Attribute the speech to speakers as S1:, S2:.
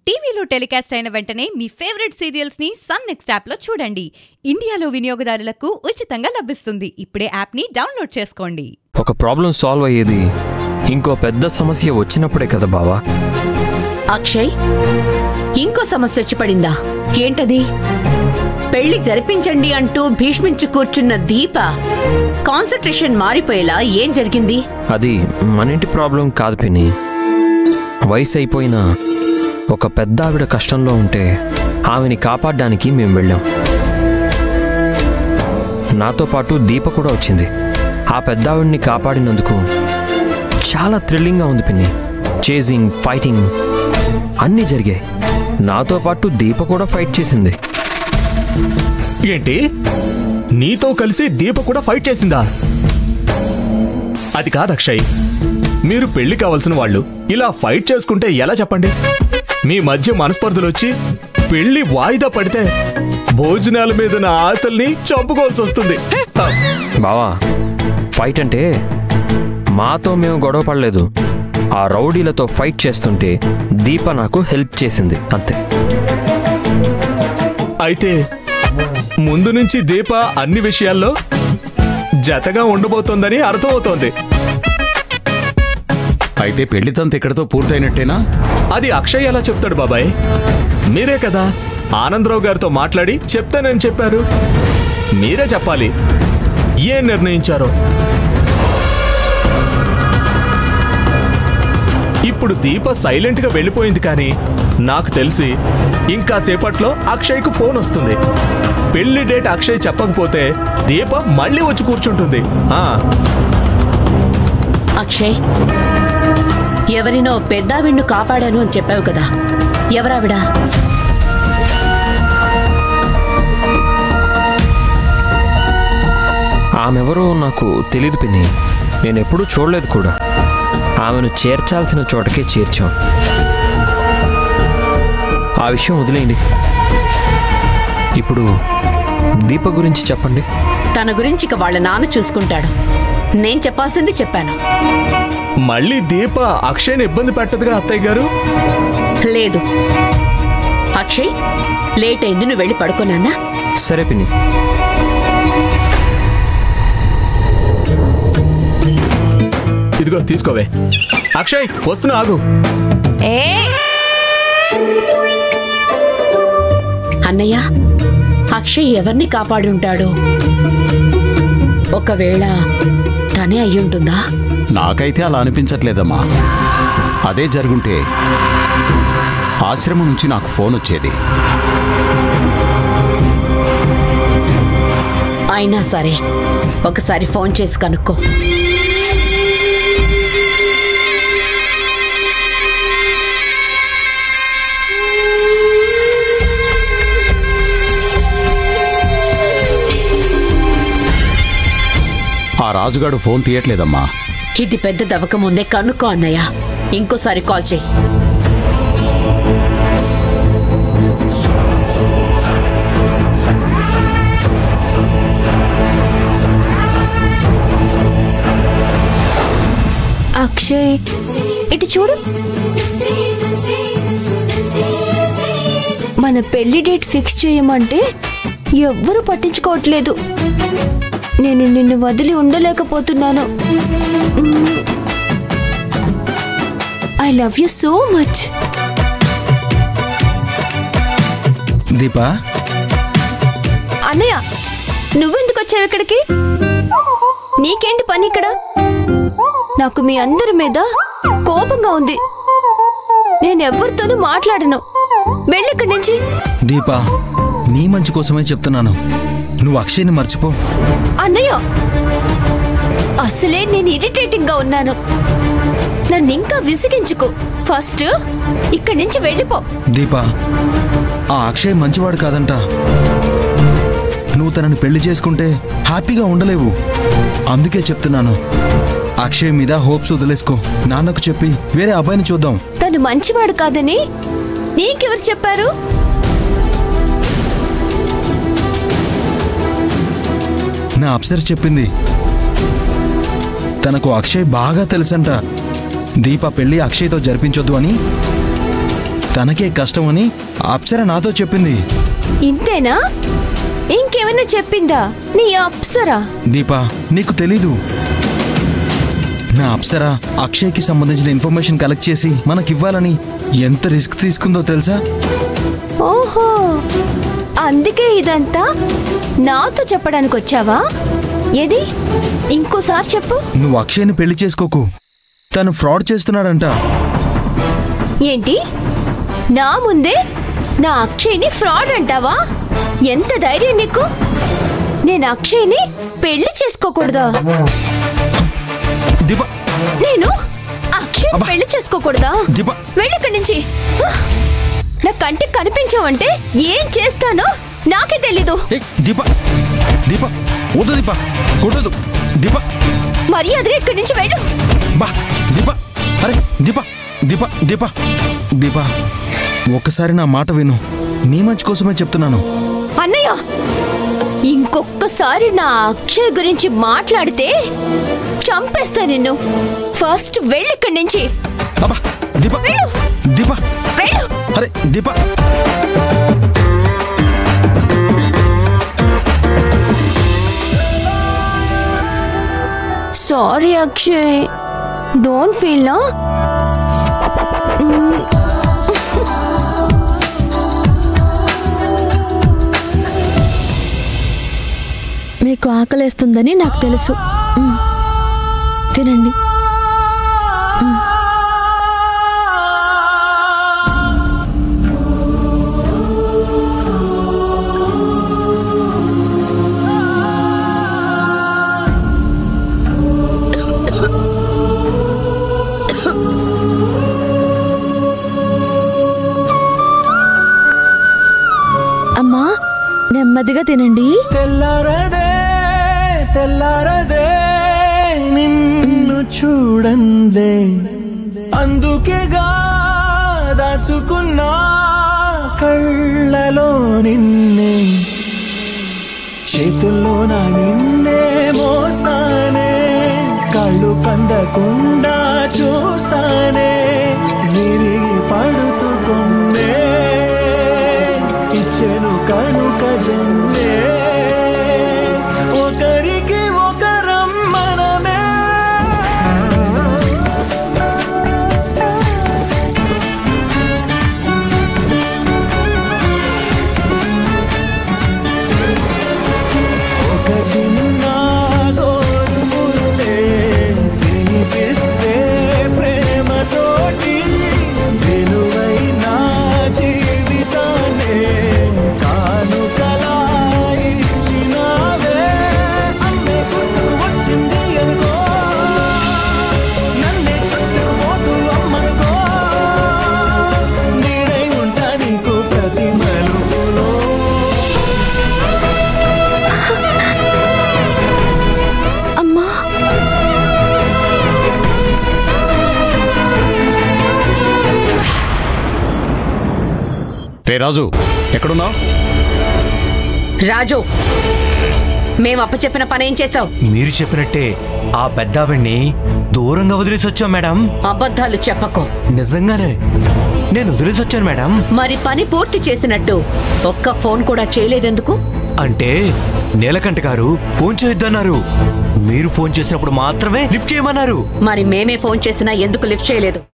S1: టీవీలో టెలికాస్ట్ అయిన వెంటనే మీ ఫేవరెట్ సీరియల్స్ ని సన్ నెక్స్ట్ యాప్ లో చూడండి ఇండియాలో వినియోగదారులకు ఉచితంగా లభిస్తుంది ఇప్పుడే యాప్ ని డౌన్లోడ్ చేసుకోండి
S2: ఒక ప్రాబ్లం సాల్వ్ అయ్యేది ఇంకో పెద్ద సమస్య వచ్చినప్పుడే కదా బావా
S3: అక్షయ్ ఇంకో సమస్య వచ్చి పడిందా ఏంటది పెళ్లి జరిపించండి అంటూ భీష్మించి కూర్చున్న దీప కాన్సన్ట్రేషన్ మారిపోయేలా ఏం జరిగింది
S2: అది మన ఇంటి ప్రాబ్లం కాదు పిన్ని వయసు అయిపోయిన ఒక పెద్ద ఆవిడ కష్టంలో ఉంటే ఆమెని కాపాడడానికి మేము వెళ్ళాం నాతో పాటు దీప కూడా వచ్చింది ఆ పెద్ద ఆవిడ్ని కాపాడినందుకు చాలా థ్రిల్లింగ్గా ఉంది పిన్ని చేజింగ్ ఫైటింగ్ అన్నీ జరిగాయి నాతో పాటు దీప కూడా ఫైట్ చేసింది
S4: ఏంటి నీతో కలిసి దీప కూడా ఫైట్ చేసిందా అది కాదు అక్షయ్ మీరు పెళ్లి కావాల్సిన వాళ్ళు ఇలా ఫైట్ చేసుకుంటే ఎలా చెప్పండి మీ మధ్య మనస్పర్ధలు వచ్చి పెళ్లి వాయిదా పడితే భోజనాల మీద నా ఆశల్ని చంపుకోవాల్సి వస్తుంది
S2: బావా ఫైట్ అంటే మాతో మేము గొడవ పడలేదు ఆ రౌడీలతో ఫైట్ చేస్తుంటే దీప నాకు హెల్ప్ చేసింది అంతే
S4: అయితే ముందు నుంచి దీప అన్ని విషయాల్లో జతగా ఉండబోతోందని అర్థమవుతోంది
S5: అయితే పెళ్లి తంతు ఇక్కడతో పూర్తయినట్టేనా
S4: అది అక్షయ్ ఎలా చెప్తాడు బాబాయ్ మీరే కదా ఆనందరావు గారితో మాట్లాడి చెప్తానని చెప్పారు మీరే చెప్పాలి ఏం నిర్ణయించారో ఇప్పుడు దీప సైలెంట్ గా వెళ్ళిపోయింది కానీ నాకు తెలిసి ఇంకా సేపట్లో అక్షయ్కు ఫోన్ వస్తుంది పెళ్లి డేట్ అక్షయ్ చెప్పకపోతే దీప మళ్ళీ వచ్చి కూర్చుంటుంది ఆ
S3: అక్షయ్ ఎవరినో పెద్దావిడ్ను కాపాడాను అని చెప్పావు కదా ఎవరావిడా
S2: ఆమెవరో నాకు తెలియదు పిన్ని నేను ఎప్పుడూ చూడలేదు కూడా ఆమెను చేర్చాల్సిన చోటకే చేర్చాం ఆ విషయం వదిలేయండి ఇప్పుడు దీప గురించి చెప్పండి
S3: తన గురించి ఇక వాళ్ళ నాన్న చూసుకుంటాడు నేను చెప్పాల్సింది చెప్పాను
S4: మళ్ళీ దీప అక్షయ్ని ఇబ్బంది పెట్టదుగా అత్తయ్య గారు
S3: లేదు అక్షయ్ లేట్ అయింది నువ్వు వెళ్ళి పడుకోనాన్నా
S2: సరే పిన్ని
S4: ఇదిగో తీసుకోవే అక్షయ్ వస్తున్నా ఆగు
S3: అన్నయ్య అక్షయ్ ఎవరిని కాపాడి ఉంటాడు ఒకవేళ తనే అయ్యుంటుందా
S5: నాకైతే అలా అనిపించట్లేదమ్మా అదే జరుగుంటే ఆశ్రమం నుంచి నాకు ఫోన్ వచ్చేది
S3: అయినా సరే ఒకసారి ఫోన్ చేసి కనుక్కో
S5: ఆ రాజుగాడు ఫోన్ తీయట్లేదమ్మా
S3: ఇది పెద్ద దవక ముందే కనుక్కో అన్నయ్య ఇంకోసారి కాల్ చేయి
S6: అక్షయ్ ఇటు చూడు మన పెళ్లి డేట్ ఫిక్స్ చేయమంటే ఎవ్వరూ పట్టించుకోవట్లేదు నేను నిన్ను వదిలి ఉండలేకపోతున్నాను I love you so much
S7: Deepa
S6: అన్నయ్య నువ్వెందుకు వచ్చావు ఇక్కడికి నీకేంటి పని ఇక్కడ నాకు మీ అందరి మీద కోపంగా ఉంది నేను ఎవరితోనూ మాట్లాడను వెళ్ళిక్కడి నుంచి
S7: దీపా నీ మంచి కోసమే చెప్తున్నాను నువ్వు అక్షయ్ని మర్చిపో
S6: అన్నయ్య అసలే నేను ఇరిటేటింగ్ గా ఉన్నాను నన్ను ఇంకా విసిగించుకో ఫస్ట్ ఇక్కడి నుంచి వెళ్ళిపో
S7: దీపా ఆ అక్షయ్ మంచివాడు కాదంట నువ్వు తనని పెళ్లి చేసుకుంటే హ్యాపీగా ఉండలేవు అందుకే చెప్తున్నాను అక్షయ్ మీద హోప్స్ వదిలేసుకో నాన్నకు చెప్పి వేరే అబ్బాయిని చూద్దాం
S6: తను మంచివాడు కాదని నీకెవరు చెప్పారు
S7: నా అప్సర్ చెప్పింది తనకు అక్షయ్ బాగా తెలుసంట దీప పెళ్లి అక్షయ్తో జరిపించొద్దు అని తనకే కష్టమని అప్సర నాతో చెప్పింది
S6: ఇంతేనా ఇంకేమైనా చెప్పిందా నీ అప్సరా
S7: దీపా నీకు తెలీదు నా అప్సర అక్షయ్కి సంబంధించిన ఇన్ఫర్మేషన్ కలెక్ట్ చేసి మనకివ్వాలని ఎంత రిస్క్ తీసుకుందో తెలుసా
S6: ఓహో అందుకే ఇదంతా నాతో చెప్పడానికి వచ్చావా ఏది ఇంకోసారి చెప్పు
S7: నువ్వు అక్షయ్ని పెళ్లి చేసుకోకు తను ఫ్రాడ్ చేస్తున్నాడంట
S6: ఏంటి నా ముందే నా అక్షయ్ని ఫ్రాడ్ అంటావా ఎంత ధైర్యం నీకు నేను అక్షయ్ని పెళ్లి చేసుకోకూడదా
S7: దీప
S6: నేను అక్షయ్
S7: అబ్బా.
S6: పెళ్లి చేసుకోకూడదా
S7: దీప
S6: వెళ్ళిక్కడి నుంచి హ! నా కంటికి కనిపించావంటే ఏం చేస్తానో నాకే తెలీదు
S7: ఏ దీప దీప వద్దు దీప కొట్టదు దీప
S6: మర్యాదగా ఇక్కడి నుంచి వెళ్ళు
S7: బా దీప అరే దీప దీప దీప దీప ఒక్కసారి నా మాట విను నీ మంచి కోసమే చెప్తున్నాను
S6: అన్నయ్య ఇంకొక్కసారి నా అక్షయ్ గురించి మాట్లాడితే చంపేస్తా నిన్ను ఫస్ట్ వెళ్ళి ఇక్కడి నుంచి
S7: అబ్బా దీప
S6: వెళ్ళు
S7: దీప
S6: వెళ్ళు
S7: అరే Deepa
S6: sorry Akshay don't feel నా
S8: మీకు ఆకలేస్తుందని నాకు తెలుసు మ్. తినండి అమ్మా నెమ్మదిగా తినండి
S9: తెల్లారదే తెల్లారదే నిన్ను చూడందే అందుకేగా దాచుకున్నా కళ్ళలో నిన్నే చేతుల్లో నా నిన్నే మోస్తానే కళ్ళు కందకుండా చూస్తానే విరిగి పడుతూ కొన్నే ఇచ్చెను కనుక జన్మే ఒకరికి ఒకరం మనమే ఒక చిన్న గోరుముద్దే తినిపిస్తే ప్రేమతోటి విలువైన జీవితాన్నే కానుకలా ఇచ్చినావే అమ్మే గుర్తుకు వచ్చింది అనుకో నన్నే చుట్టుకుపోతూ అమ్మనుకో నీడై ఉంటా నీకు ప్రతి మలుపులో
S8: అమ్మా
S5: రే రాజు ఎక్కడున్నావు
S3: రాజు మేము అప్పచెప్పిన పని ఏం చేసావు
S10: మీరు చెప్పినట్టే ఆ పెద్దావిడ్ని దూరంగా వదిలేసి వచ్చాం మేడం
S3: అబద్ధాలు చెప్పకు
S10: నిజంగానే నేను వదిలేసి వచ్చాను మేడం
S3: మరి పని పూర్తి చేసినట్టు ఒక్క ఫోన్ కూడా చేయలేదెందుకు
S10: అంటే నీలకంఠ గారు ఫోన్ చేయొద్దన్నారు మీరు ఫోన్ చేసినప్పుడు మాత్రమే లిఫ్ట్ చేయమన్నారు
S3: మరి మేమే ఫోన్ చేసినా ఎందుకు లిఫ్ట్ చేయలేదు